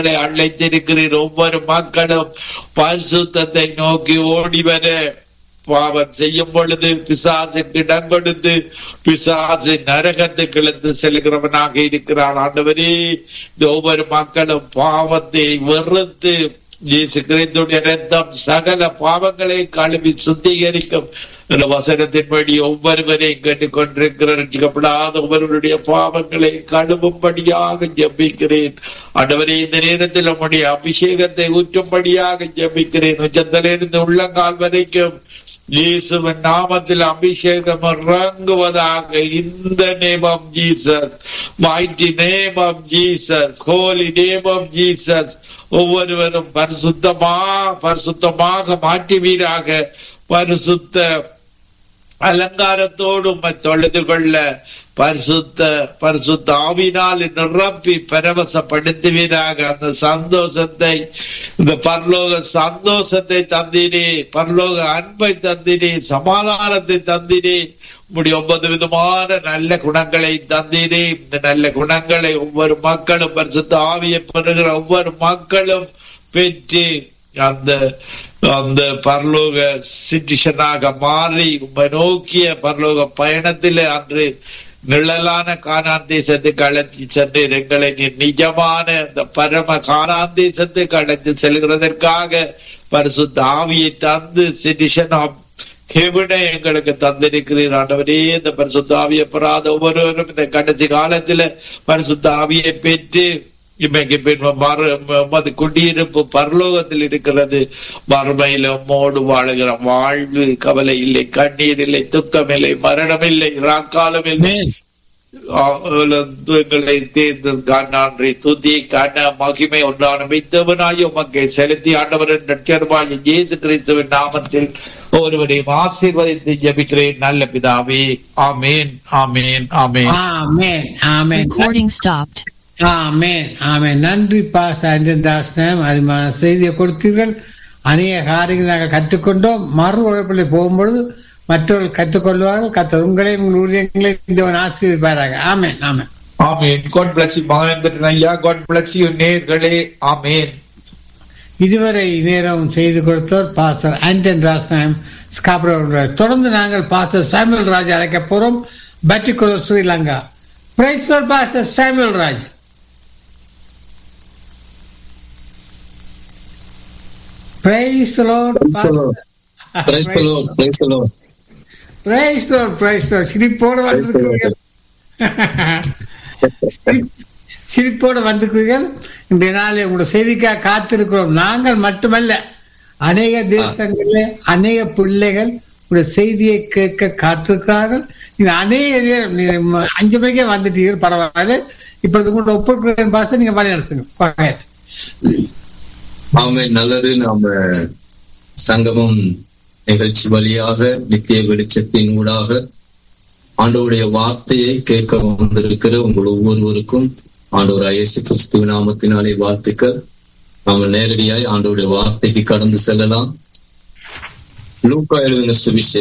மக்களை அழைத்திருக்கிறீர் ஒவ்வொரு மக்களும் பரிசுத்தத்தை நோக்கி ஓடி வர பாவம் செய்யும் பொழுது பிசாசுக்கு இடம் கொடுத்து பிசாசு நரகத்துக்கு இழுத்து செல்கிறவனாக இருக்கிறான் ஆண்டவரே இந்த ஒவ்வொரு மக்களும் பாவத்தை வெறுத்து இயேசு கிறிஸ்துடைய ரத்தம் சகல பாவங்களை கழுவி சுத்திகரிக்கும் இந்த வசனத்தின்படி ஒவ்வொருவரையும் கேட்டுக்கொண்டிருக்கிற ரட்சிக்கப்படாத ஒவ்வொருவருடைய பாவங்களை கழுவும்படியாக ஜெபிக்கிறேன் ஆண்டவரே இந்த நேரத்தில் உம்முடைய அபிஷேகத்தை ஊற்றும்படியாக ஜெபிக்கிறேன் உச்சத்திலிருந்து உள்ளங்கால் வரைக்கும் இயேசுவின் நாமத்தில் அபிஷேகம் இறங்குவதாக இந்த name of Jesus mighty name of Jesus holy name of Jesus ஒவ்வொருவரும் பரிசுத்தமா பரிசுத்தமாக மாற்றுவீராக பரிசுத்த அலங்காரத்தோடு உம்மை தொழுது கொள்ள பரிசுத்த பரிசுத்த ஆவினால் நிரப்பி பரவசப்படுத்துவீராக அந்த சந்தோஷத்தை இந்த பரலோக சந்தோஷத்தை தந்தினே பரலோக அன்பை தந்தினே சமாதானத்தை தந்தினே இப்படி ஒன்பது விதமான நல்ல குணங்களை தந்தீரே இந்த நல்ல குணங்களை ஒவ்வொரு மக்களும் பரிசுத்த ஆவியை பெறுகிற ஒவ்வொரு மக்களும் பெற்று அந்த அந்த பரலோக சிட்டிஷனாக மாறி உம்மை நோக்கிய பரலோக பயணத்திலே அன்று நிழலான கானான் தேசத்துக்கு அழைத்து சென்று எங்களை நீர் நிஜமான அந்த பரம கானான் தேசத்துக்கு அழைத்து செல்கிறதற்காக பரிசுத்த ஆவியை தந்து சிட்டிஷன் ஆஃப் ஹெவனை எங்களுக்கு தந்திருக்கிறீர் ஆண்டவரே இந்த பரிசுத்த ஆவியை பெறாத ஒவ்வொருவரும் இந்த கடைசி காலத்துல பரிசுத்த ஆவியை பெற்று இமைக்கு பின் மது குடியிருப்பு பரலோகத்தில் இருக்கிறது மறுமையில உம்மோடு வாழுகிற வாழ்வு கவலை இல்லை கண்ணீர் இல்லை துக்கம் இல்லை மரணம் இல்லை ராக்காலம் இல்லை எங்களை தேர்ந்து நன்றி துதி கன மகிமை ஒன்றான மித்தவனாய் உமக்கை செலுத்தி ஆண்டவரின் நட்கருமாய் இயேசு கிறிஸ்துவின் நாமத்தில் ஒருவரையும் ஆசீர்வதித்து ஜபிக்கிறேன் நல்ல பிதாவே ஆமேன் ஆமேன் ஆமேன் ஆமென் ஆமென் Recording stopped. ஆமென் ஆமென் நன்றி பாஸ் அஞ்சந்தாசனம் அருமையான செய்தியை கொடுத்தீர்கள் அநேக காரியங்கள் நாங்கள் கற்றுக்கொண்டோம் மறு உழைப்பில் போகும்பொழுது மற்றவர்கள் கற்றுக்கொள்வார்கள் கத்த உங்களையும் உங்கள் ஊழியங்களையும் இந்த ஆசீர்வாராக amen amen amen God bless you Mahendran ஐயா காட் பிளஸ் யூ நேர்களே ஆமேன் இதுவரை நேரம் செய்து கொடுத்தோர் பாஸ்டர் ஆண்டன் ராஸ்நாயம் ஸ்காப்ரோ தொடர்ந்து நாங்கள் பாஸ்டர் சாமுவல் ராஜ் அழைக்க போறோம் Batticaloa Sri Lanka praise pastor Samuel Raj praise Praise the Lord. Praise the Lord. Praise praise சிரிப்போடு வந்திருக்கிறீர்கள் சிரிப்போடு வந்திருக்கிறீர்கள் இன்றைய நாள் உங்களோட செய்திக்காக காத்திருக்கிறோம் நாங்கள் மட்டுமல்ல அநேக தேசங்களில் அநேக பிள்ளைகள் உங்களுடைய செய்தியை கேட்க காத்திருக்கிறார்கள் நீங்க அநேக நேரம் நீங்க ம- அஞ்சு மணிக்கே வந்துட்டீங்க பரவாயில்ல இப்பொழுது உங்களோட ஒப்புக்கிற பாச நீங்க வழி நடத்துங்க பகையத். ஆமென் நல்லது நாம சங்கமம் நிகழ்ச்சி வழியாக நித்திய வெளிச்சத்தின் ஊடாக ஆண்டவருடைய வார்த்தையை கேட்க வந்திருக்கிற உங்கள் ஒவ்வொருவருக்கும் ஆண்டவர் இயேசு கிறிஸ்துவ நாமத்தினாலே வாழ்த்துக்கள் நாம நேரடியாய் ஆண்டவருடைய வார்த்தைக்கு கடந்து செல்லலாம் லூக்கா எழுதின சுவிசேஷம்